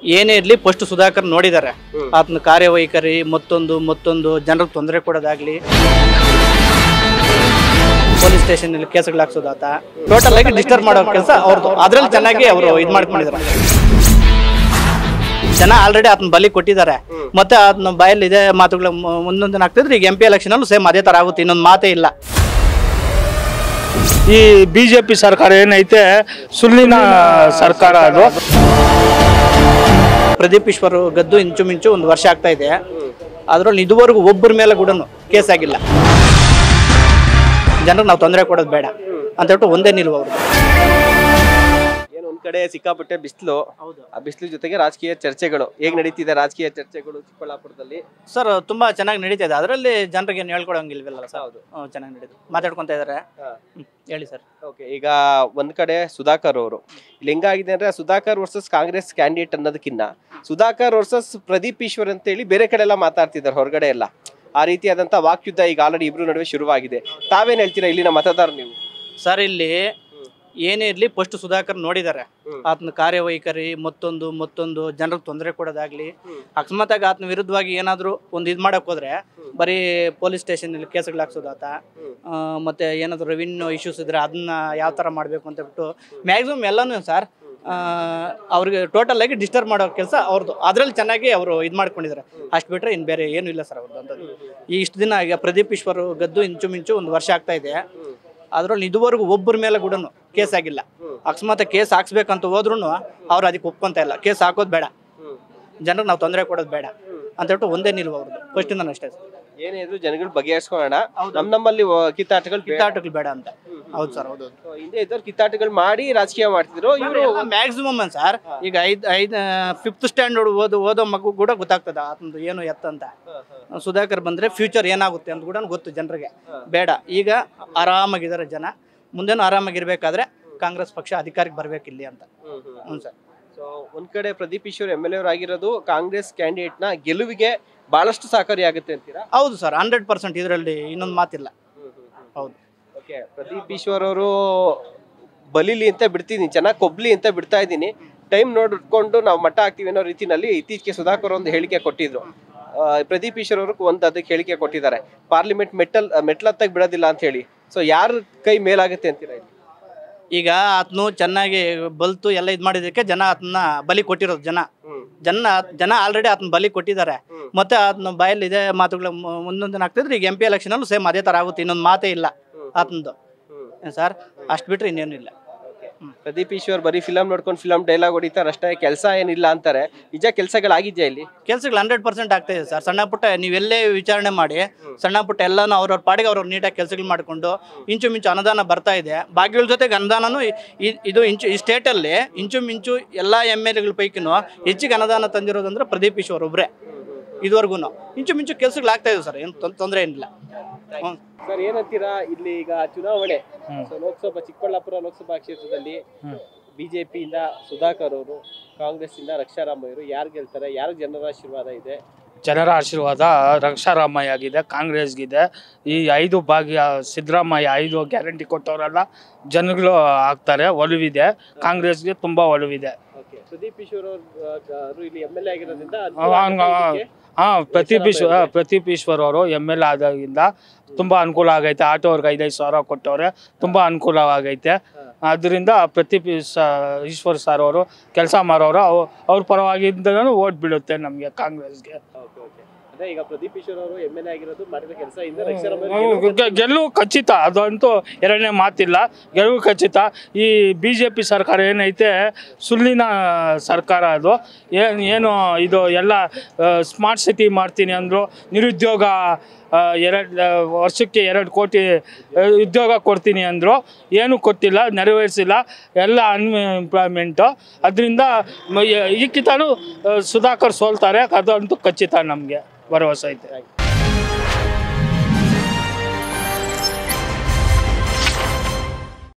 ಏನೇ ಇರಲಿ ಫಸ್ಟ್ ಸುಧಾಕರ್ ನೋಡಿದ್ದಾರೆ ಆತನ ಕಾರ್ಯವೈಖರಿ ಮತ್ತೊಂದು ಮತ್ತೊಂದು ಜನರಿಗೆ ತೊಂದರೆ ಕೊಡೋದಾಗ್ಲಿ ಪೊಲೀಸ್ ಸ್ಟೇಷನ್ ಅಲ್ಲಿ ಕೇಸ್ಗಳು ಹಾಕ್ಸೋದಾತ ಟೋಟಲ್ ಆಗಿ ಡಿಸ್ಟರ್ಬ್ ಮಾಡೋ ಕೆಲಸ ಅವ್ರದ್ದು ಅದ್ರಲ್ಲಿ ಚೆನ್ನಾಗಿ ಅವರು ಇದು ಮಾಡ್ಕೊಂಡಿದ್ದಾರೆ ಜನ ಆಲ್ರೆಡಿ ಆತನ ಬಲಿ ಕೊಟ್ಟಿದ್ದಾರೆ ಮತ್ತೆ ಆತನ ಬಾಯಲ್ಲಿ ಇದೇ ಮಾತುಗಳ ಮುಂದೊಂದಿನ ಆಗ್ತಿದ್ರೆ ಈಗ ಎಂ ಪಿ ಎಲೆಕ್ಷನ್ ಅಲ್ಲೂ ಸೇಮ್ ಅದೇ ತರ ಆಗುತ್ತೆ ಇನ್ನೊಂದು ಮಾತೇ ಇಲ್ಲ ಈ ಬಿಜೆಪಿ ಸರ್ಕಾರ ಏನೈತೆ ಸುಳ್ಳಿನ ಸರ್ಕಾರ ಅದು ಪ್ರದೀಪ್ ಈಶ್ವರ್ ಗದ್ದು ಇಂಚುಮಿಂಚು ಒಂದು ವರ್ಷ ಆಗ್ತಾ ಇದೆ ಅದ್ರಲ್ಲಿ ಇದುವರೆಗೂ ಒಬ್ಬರ ಮೇಲೆ ಕೂಡ ಕೇಸ್ ಆಗಿಲ್ಲ ಜನರಿಗೆ ನಾವು ತೊಂದರೆ ಕೊಡೋದು ಬೇಡ ಅಂತ ಹೇಳ್ಬಿಟ್ಟು ಒಂದೇ ನಿಲುವು ಅವರು ಏನು ಒಂದ್ ಕಡೆ ಸಿಕ್ಕಾಪಟ್ಟೆ ಬಿಸಿಲು ಆ ಬಿಸಿಲು ಜೊತೆಗೆ ರಾಜಕೀಯ ಚರ್ಚೆಗಳು ಹೇಗ್ ನಡೀತಿದೆ ರಾಜಕೀಯ ಚರ್ಚೆಗಳು ಚಿಕ್ಕಬಳ್ಳಾಪುರದಲ್ಲಿ ಸರ್ ತುಂಬಾ ಚೆನ್ನಾಗಿ ನಡೀತಾ ಇದೆ ಅದರಲ್ಲಿ ಜನರಿಗೆ ಏನು ಹೇಳ್ಕೊಡಂಗಿಲ್ವಲ್ಲ ಸರ್ ಹೌದು ಹ್ಮ್, ಚೆನ್ನಾಗಿ ನಡೀತು ಮಾತಾಡ್ಕೊಂತ ಇದಾರೆ ಹ್ಮ್, ಹೇಳಿ ಸರ್ ಓಕೆ ಈಗ ಒಂದ್ ಕಡೆ ಸುಧಾಕರ್ ಅವರು ಇಲ್ಲಿ ಹೆಂಗಾಗಿದೆ ಅಂದ್ರೆ ಸುಧಾಕರ್ ವರ್ಸಸ್ ಕಾಂಗ್ರೆಸ್ ಕ್ಯಾಂಡಿಡೇಟ್ ಅನ್ನೋದಕ್ಕಿಂತ ಸುಧಾಕರ್ ವರ್ಸಸ್ ಪ್ರದೀಪ್ ಈಶ್ವರ್ ಅಂತ ಹೇಳಿ ಬೇರೆ ಕಡೆ ಎಲ್ಲ ಮಾತಾಡ್ತಿದ್ದಾರೆ ಹೊರಗಡೆ ಎಲ್ಲ ಆ ರೀತಿಯಾದಂತ ವಾಕ್ಯುದ್ಧ ಈಗ ಆಲ್ರೆಡಿ ಇಬ್ರು ನಡುವೆ ಶುರುವಾಗಿದೆ ತಾವೇನ್ ಹೇಳ್ತೀರಾ ಇಲ್ಲಿನ ಮತದಾರ ನೀವು ಸರ್ ಇಲ್ಲಿ ಏನೇ ಇರಲಿ ಫಸ್ಟ್ ಸುಧಾಕರ್ ನೋಡಿದ್ದಾರೆ ಹ್ಮ್. ಆತನ ಕಾರ್ಯವೈಖರಿ ಮತ್ತೊಂದು ಮತ್ತೊಂದು ಜನರಿಗೆ ತೊಂದರೆ ಕೊಡೋದಾಗ್ಲಿ ಹ್ಮ್. ಅಕಸ್ಮಾತಾಗಿ ಆತನ ವಿರುದ್ಧವಾಗಿ ಏನಾದರೂ ಒಂದು ಇದು ಮಾಡಕ್ ಹೋದ್ರೆ ಬರೀ ಪೊಲೀಸ್ ಸ್ಟೇಷನಲ್ಲಿ ಕೇಸ್ಗಳು ಹಾಕ್ಸೋದಾತ ಹ್ಮ್. ಆ, ಮತ್ತೆ ಏನಾದರೂ ರೆವಿನ್ಯೂ ಇಶ್ಯೂಸ್ ಇದ್ರೆ ಅದನ್ನ ಯಾವ ಥರ ಮಾಡಬೇಕು ಅಂತ ಬಿಟ್ಟು ಮ್ಯಾಕ್ಸಿಮಮ್ ಎಲ್ಲನೂ ಸರ್ ಅವ್ರಿಗೆ ಟೋಟಲ್ ಆಗಿ ಡಿಸ್ಟರ್ಬ್ ಮಾಡೋ ಕೆಲಸ ಅವ್ರದ್ದು ಅದರಲ್ಲಿ ಚೆನ್ನಾಗಿ ಅವರು ಇದು ಮಾಡ್ಕೊಂಡಿದ್ದಾರೆ ಅಷ್ಟು ಬಿಟ್ಟರೆ ಇನ್ನು ಬೇರೆ ಏನೂ ಇಲ್ಲ ಸರ್ ಅವ್ರದ್ದು ಅಂತದ್ದು ಈ ಇಷ್ಟು ದಿನ ಈಗ ಪ್ರದೀಪ್ ಈಶ್ವರ್ ಗದ್ದು ಇಂಚುಮಿಂಚು ಒಂದು ವರ್ಷ ಆಗ್ತಾ ಇದೆ ಅದರಲ್ಲಿ ಇದುವರೆಗೂ ಒಬ್ಬರ ಮೇಲೆ ಕೂಡ ಕೇಸ್ ಆಗಿಲ್ಲ ಅಕಸ್ಮಾತ್ ಕೇಸ್ ಹಾಕ್ಸ್ಬೇಕಂತ ಹೋದ್ರೂ ಅವ್ರು ಅದಕ್ಕೆ ಒಪ್ಕೊಂತ ಇಲ್ಲ ಕೇಸ್ ಹಾಕೋದು ಬೇಡ ಜನರಿಗೆ ನಾವು ತೊಂದರೆ ಕೊಡೋದು ಬೇಡ ಅಂತ ಹೇಳ್ಬಿಟ್ಟು ಒಂದೇ ನಿಲುವು ಅವ್ರದ್ದು ಫಸ್ಟಿಂದ ಅಷ್ಟೇ ಸರ್ ಏನೇ ಇದ್ರು ಜನಗಳು ಬಗೆಹರಿಸ್ಕೊಳ್ಳೋಣ ನಮ್ ನಮ್ಮಲ್ಲಿ ವ- ಕಿತ್ತಾಟಗಳು ಬೇಡ. ಕಿತ್ತಾಟಗಳು ಬೇಡ ಅಂತ ಹೌದು ಸರ್ ಹೌದು So, ಹಿಂದೆ ಇದ್ದವ್ರು ಕಿತ್ತಾಟಗಳು ಮಾಡಿ ರಾಜಕೀಯ ಮಾಡ್ತಿದ್ರು ಇವರು ಮ್ಯಾಕ್ಸಿಮಮ್ ಸರ್ ಈಗ ಐದ್ ಐದ್ ಫಿಫ್ತ್ ಸ್ಟ್ಯಾಂಡರ್ಡ್ ಓದು ಓದೋ ಮಗು ಕೂಡ ಗೊತ್ತಾಗ್ತದ ಆತಂದು ಏನು ಎತ್ತ ಅಂತ ಸುಧಾಕರ್ ಬಂದ್ರೆ ಫ್ಯೂಚರ್ ಏನಾಗುತ್ತೆ ಅಂತ ಕೂಡ ಗೊತ್ತು ಜನರಿಗೆ ಬೇಡ ಈಗ ಆರಾಮಾಗಿದ್ದಾರೆ ಜನ ಮುಂದೇನು ಆರಾಮಾಗಿರ್ಬೇಕಾದ್ರೆ ಕಾಂಗ್ರೆಸ್ ಪಕ್ಷ ಅಧಿಕಾರಕ್ಕೆ ಬರ್ಬೇಕು ಇಲ್ಲಿ ಅಂತ ಹ್ಞೂ ಸರ್ ಸೊ ಒಂದ್ ಕಡೆ ಪ್ರದೀಪ್ ಈಶ್ವರ್ ಎಂ ಎಲ್ ಆಗಿರೋದು ಕಾಂಗ್ರೆಸ್ ಕ್ಯಾಂಡಿಡೇಟ್ ನ ಗೆಲುವಿಗೆ ಬಹಳಷ್ಟು ಸಹಕಾರಿಯಾಗುತ್ತೆ ಅಂತೀರಾ ಹೌದು ಸರ್ ಹಂಡ್ರೆಡ್ ಪರ್ಸೆಂಟ್ ಇದರಲ್ಲಿ ಇನ್ನೊಂದು ಮಾತಿಲ್ಲ ಹೌದು ಓಕೆ ಪ್ರದೀಪ್ ಈಶ್ವರ್ ಅವರು ಬಲಿಲಿ ಅಂತ ಬಿಡ್ತೀನಿ ಚೆನ್ನಾಗಿ ಕೊಬ್ಲಿ ಅಂತ ಬಿಡ್ತಾ ಇದ್ದೀನಿ ಟೈಮ್ ನೋಡ್ಕೊಂಡು ನಾವು ಮಟ್ಟ ಹಾಕ್ತೀವಿ ಅನ್ನೋ ರೀತಿನಲ್ಲಿ ಇತ್ತೀಚೆಗೆ ಸುಧಾಕರ್ ಒಂದು ಹೇಳಿಕೆ ಕೊಟ್ಟಿದ್ರು ಆ, ಪ್ರದೀಪ್ ಈಶ್ವರ್ ಅವರು ಒಂದು ಅದಕ್ಕೆ ಹೇಳಿಕೆ ಕೊಟ್ಟಿದ್ದಾರೆ ಪಾರ್ಲಿಮೆಂಟ್ ಮೆಟ್ಟಲ್ ಮೆಟ್ಲತ್ತಾಗಿ ಬಿಡೋದಿಲ್ಲ ಅಂತ ಹೇಳಿ ಸೊ ಯಾರ ಕೈ ಮೇಲಾಗುತ್ತೆ ಅಂತೀರಾ ಇಲ್ಲಿ ಈಗ ಆತನು ಚೆನ್ನಾಗಿ ಬಲ್ತು ಎಲ್ಲ ಇದು ಮಾಡಿದ್ದಕ್ಕೆ ಜನ ಆತನ ಬಲಿ ಕೊಟ್ಟಿರೋದು ಜನ ಜನ ಜನ ಆಲ್ರೆಡಿ ಆತನ ಬಲಿ ಕೊಟ್ಟಿದ್ದಾರೆ ಹ್ಮ್. ಮತ್ತೆ ಮತ್ತೆ ಆತನ ಬಾಯಲ್ಲಿ ಇದೇ ಮಾತುಗಳ ಮುಂದೊಂದಿನ ಆಗ್ತಿದ್ರೆ ಈಗ ಎಂ ಪಿ ಎಲೆಕ್ಷನ್ ಅಲ್ಲೂ ಸೇಮ್ ಅದೇ ತರ ಆಗುತ್ತೆ ಇನ್ನೊಂದು ಮಾತೇ ಇಲ್ಲ ಆತನದು ಸರ್ ಅಷ್ಟು ಬಿಟ್ರೆ ಇನ್ನೇನು ಇಲ್ಲ ಪ್ರದೀಪ್ ಈಶ್ವರ್ ಬರೀ ಫಿಲಮ್ ನೋಡ್ಕೊಂಡು ಫಿಲಮ್ ಡೈಲಾಗ್ ಹೊಡಿತಾರೆ ಅಷ್ಟೇ ಕೆಲಸ ಏನಿಲ್ಲ ಅಂತಾರೆ ನಿಜ ಕೆಲಸಗಳಾಗಿದ್ಯಾ ಇಲ್ಲಿ ಕೆಲ್ಸಗಳು ಹಂಡ್ರೆಡ್ ಪರ್ಸೆಂಟ್ ಆಗ್ತಾ ಇದೆ ಸರ್ ಸಣ್ಣ ಪುಟ್ಟ ನೀವೆಲ್ಲೇ ವಿಚಾರಣೆ ಮಾಡಿ ಸಣ್ಣ ಪುಟ್ಟ ಎಲ್ಲಾನು ಅವ್ರವ್ರ ಪಾಡಿಗೆ ಅವ್ರವ್ರ ನೀಟಾಗಿ ಕೆಲಸಗಳು ಮಾಡಿಕೊಂಡು ಇಂಚುಮಿಂಚು ಅನುದಾನ ಬರ್ತಾ ಇದೆ ಬಾಕಿಗಳ ಜೊತೆಗೆ ಅನುದಾನನೂ ಇ- ಇ- ಇದು ಇಂಚು ಈ ಸ್ಟೇಟಲ್ಲಿ ಇಂಚುಮಿಂಚು ಎಲ್ಲ ಎಮ್ ಎಲ್ ಎಗಳ ಪೈಕಿನೂ ಹೆಚ್ಚಿಗೆ ಅನುದಾನ ತಂದಿರೋದಂದ್ರೆ ಪ್ರದೀಪ್ ಈಶ್ವರ್ ಒಬ್ಬರೇ ಇದುವರೆಗೂ ಇಂಚುಮಿಂಚು ಕೆಲ್ಸಗಳು ಆಗ್ತಾ ಇದೆ ಸರ್ ಏನು ತೊಂದರೆ ಏನಿಲ್ಲ ಹ್ಞೂ ಸರ್ ಏನಂತೀರಾ ಇಲ್ಲಿ ಈಗ ಚುನಾವಣೆ ಸೊ ಲೋಕಸಭಾ ಚಿಕ್ಕಬಳ್ಳಾಪುರ ಲೋಕಸಭಾ ಕ್ಷೇತ್ರದಲ್ಲಿ ಬಿಜೆಪಿಯಿಂದ ಸುಧಾಕರ್ ಅವರು ಕಾಂಗ್ರೆಸ್ ಇಂದ ರಕ್ಷಾರಾಮಯ್ಯರು ಯಾರು ಗೆಲ್ತಾರೆ ಯಾರು ಜನರ ಆಶೀರ್ವಾದ ಇದೆ ಜನರ ಆಶೀರ್ವಾದ ರಕ್ಷಾರಾಮಯ್ಯ ಆಗಿದೆ ಕಾಂಗ್ರೆಸ್ಗಿದೆ ಈ ಐದು ಭಾಗ್ಯ ಸಿದ್ದರಾಮಯ್ಯ ಐದು ಗ್ಯಾರಂಟಿ ಕೊಟ್ಟವರೆಲ್ಲ ಜನಗಳು ಆಗ್ತಾರೆ ಒಲವಿದೆ ಕಾಂಗ್ರೆಸ್ಗೆ ತುಂಬಾ ಒಲವಿದೆ ಓಕೆ ಪ್ರದೀಪ್ ಈಶ್ವರ್ ಅವರು ಇಲ್ಲಿ ಎಂ ಎಲ್ ಎ ಆಗಿರೋದ್ರಿಂದ ಅವ- ಅವ್ನ್- ಹಾ ಪ್ರದೀಪ್ ಈಶ್ವರ್ ಪ್ರದೀಪ್ ಈಶ್ವರ್ ಅವರು ಎಮ್ ಎಲ್ ಆದಾಗಿಂದ ತುಂಬಾ ಅನುಕೂಲ ಆಗೈತೆ ಆಟೋವ್ರಿಗೆ ಐದೈದು ಸಾವಿರ ಕೊಟ್ಟವ್ರೆ ತುಂಬಾ ಅನುಕೂಲ ಆಗೈತೆ ಅದರಿಂದ ಪ್ರದೀಪ್ ಈಸ್- ಈಶ್ವರ್ ಸರ್ ಅವರು ಕೆಲಸ ಮಾಡೋರು ಅವ್- ಅವ್ರ ಪರವಾಗಿಂದನೂ ಓಟ್ ಬೀಳುತ್ತೆ ನಮಗೆ ಕಾಂಗ್ರೆಸ್ಗೆ ಓಕೆ ಓಕೆ ಅದೇ ಈಗ ಪ್ರದೀಪ್ ಈಶ್ವರ್ ಅವರು ಎಂ ಎಲ್ ಎ ಆಗಿರೋದು ಮಾಡಿರೋ ಕೆಲಸ ಇಂದ ಹ್ಮ್, ರಕ್ಷಾರಾಮಯ್ಯ ಗೆ- ಗೆಲುವು ಖಚಿತ ಅದಂತೂ ಎರಡನೇ ಮಾತಿಲ್ಲ ಗೆಲುವು ಖಚಿತ ಈ ಬಿ ಜೆ ಪಿ ಸರ್ಕಾರ ಏನೈತೆ ಸುಳ್ಳಿನ ಸರ್ಕಾರ ಅದು ಏನು ಏನು ಇದು ಎಲ್ಲ ಸ್ಮಾರ್ಟ್ ಸಿಟಿ ಮಾಡ್ತೀನಿ ಅಂದರು ನಿರುದ್ಯೋಗ ಎರಡು ವರ್ಷಕ್ಕೆ ಎರಡು ಕೋಟಿ ಆ, ಉದ್ಯೋಗ ಕೊಡ್ತೀನಿ ಅಂದರು ಏನೂ ಕೊಟ್ಟಿಲ್ಲ ನೆರವೇರಿಸಿಲ್ಲ ಎಲ್ಲ ಅನ್ಎಂಪ್ಲಾಯ್ಮೆಂಟು ಅದರಿಂದ ಈ ಕಿತಾನು ಸುಧಾಕರ್ ಸೋಲ್ತಾರೆ ಅದಂತೂ ಖಚಿತ ನಮಗೆ ಭರವಸೆ ಐತೆ